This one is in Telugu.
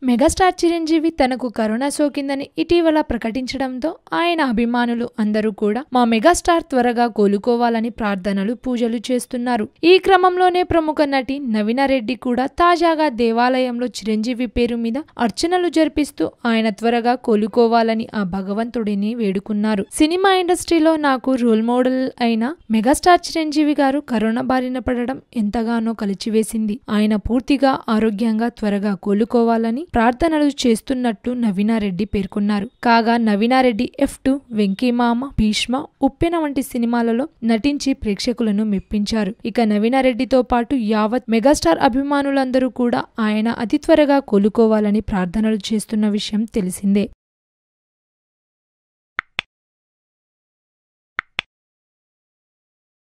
మెగాస్టార్ చిరంజీవి తనకు కరోనా సోకిందని ఇటీవల ప్రకటించడంతో ఆయన అభిమానులు అందరూ కూడా మా మెగాస్టార్ త్వరగా కోలుకోవాలని ప్రార్థనలు పూజలు చేస్తున్నారు ఈ క్రమంలోనే ప్రముఖ నటి నవీన రెడ్డి కూడా తాజాగా దేవాలయంలో చిరంజీవి పేరు మీద అర్చనలు జరిపిస్తూ ఆయన త్వరగా కోలుకోవాలని ఆ భగవంతుడిని వేడుకున్నారు సినిమా ఇండస్ట్రీలో నాకు రోల్ మోడల్ అయిన మెగాస్టార్ చిరంజీవి గారు కరోనా బారిన పడడం ఎంతగానో కలిచివేసింది ఆయన పూర్తిగా ఆరోగ్యంగా త్వరగా కోలుకోవాలని ప్రార్థనలు చేస్తున్నట్టు నవీనారెడ్డి పేర్కొన్నారు కాగా నవీనారెడ్డి ఎఫ్ టు వెంకీమామ భీష్మ ఉప్పెన వంటి సినిమాలలో నటించి ప్రేక్షకులను మెప్పించారు ఇక నవీనారెడ్డితో పాటు యావత్ మెగాస్టార్ అభిమానులందరూ కూడా ఆయన అతి త్వరగా కోలుకోవాలని ప్రార్థనలు చేస్తున్న విషయం తెలిసిందే